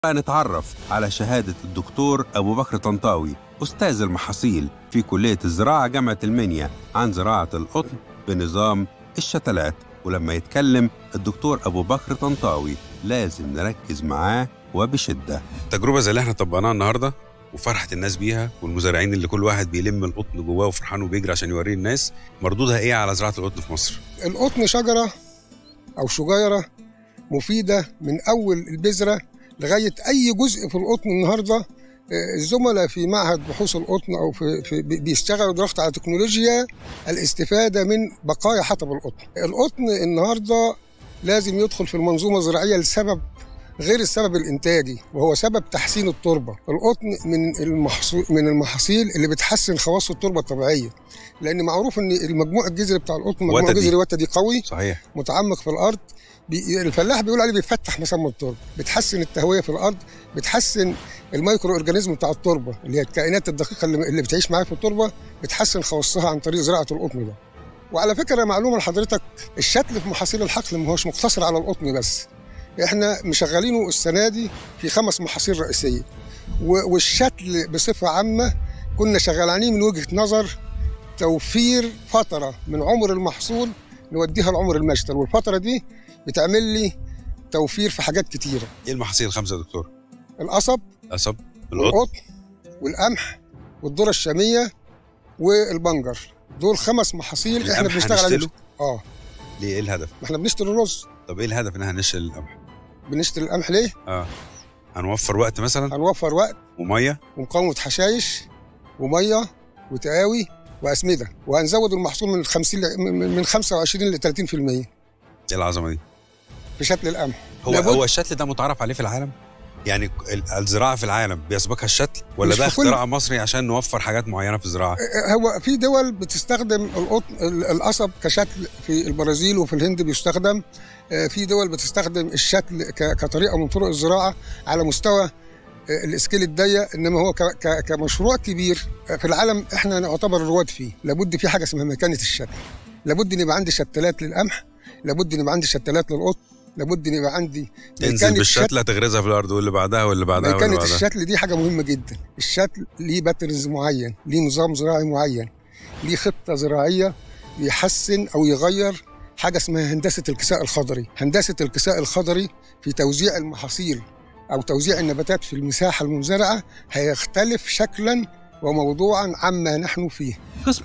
نتعرف على شهادة الدكتور أبو بكر طنطاوي أستاذ المحاصيل في كلية الزراعة جامعة المنيا عن زراعة القطن بنظام الشتلات ولما يتكلم الدكتور أبو بكر طنطاوي لازم نركز معاه وبشدة تجربه زي اللي احنا طبقناها النهارده وفرحه الناس بيها والمزارعين اللي كل واحد بيلم القطن جواه وفرحان وبيجري عشان يوريه الناس مردودها ايه على زراعه القطن في مصر؟ القطن شجرة أو شجيرة مفيدة من أول البذرة لغاية أي جزء في القطن النهاردة آه، الزملاء في معهد بحوث القطن أو في, في بي- بيشتغلوا دلوقتي على تكنولوجيا الاستفادة من بقايا حطب القطن القطن النهاردة لازم يدخل في المنظومة الزراعية لسبب غير السبب الانتاجي وهو سبب تحسين التربه، القطن من المحصول من المحاصيل اللي بتحسن خواص التربه الطبيعيه، لان معروف ان المجموع الجذري بتاع القطن مجموع وتدي. جذري وتدي قوي صحيح متعمق في الارض بي... الفلاح بيقول عليه بيفتح مسام التربه بتحسن التهويه في الارض بتحسن الميكرو اورجانيزم بتاع التربه اللي هي الكائنات الدقيقه اللي, اللي بتعيش معاها في التربه بتحسن خواصها عن طريق زراعه القطن ده وعلى فكره معلومه لحضرتك الشتل في محاصيل الحقل ما هوش مقتصر على القطن بس احنا مشغلينه السنه دي في خمس محاصيل رئيسيه و... والشتل بصفه عامه كنا شغالين من وجهه نظر توفير فتره من عمر المحصول نوديها لعمر المشتل والفتره دي بتعمل لي توفير في حاجات كتيره ايه المحاصيل الخمسه يا دكتور؟ القصب قصب القطن والقطن والقمح والذره الشاميه والبنجر دول خمس محاصيل احنا القمح بنشتغل عليهم هنشتله؟ اه ليه ايه الهدف؟ ما احنا بنشتري الرز طب ايه الهدف ان احنا نشتري القمح؟ بنشتري القمح ليه اه هنوفر وقت مثلا هنوفر وقت وميه ومقاومه حشايش وميه وتقاوي واسمده وهنزود المحصول من 50 ل- من من 25 ل 30% ايه العظمه دي؟ في شكل القمح هو لابد- هو الشتل ده متعارف عليه في العالم؟ يعني ال- الزراعه في العالم بيسبقها الشتل ولا مش ده في كل- اختراع مصري عشان نوفر حاجات معينه في الزراعه؟ هو في دول بتستخدم القطن ال- القصب كشكل في البرازيل وفي الهند بيستخدم آه، في دول بتستخدم الشكل ك- كطريقه من طرق الزراعه على مستوى آه، الاسكيل الضيق انما هو ك- ك- كمشروع كبير آه، في العالم احنا نعتبر رواد فيه لابد في حاجه اسمها مكانه الشتل لابد ان يبقى عندي شتلات للقمح لابد ان يبقى عندي شتلات للقطن لابد ان يبقى عندي تنزل مكانة بالشتل هتغرزها في الارض واللي بعدها واللي بعدها واللي مكانة بعدها الشتل دي حاجة مهمة جدا الشتل ليه باترنز معين ليه نظام زراعي معين ليه خطة زراعية يحسن أو يغير حاجة اسمها هندسة الكساء الخضري هندسة الكساء الخضري في توزيع المحاصيل أو توزيع النباتات في المساحة المزرعة هيختلف شكلا وموضوعا عما نحن فيه قسم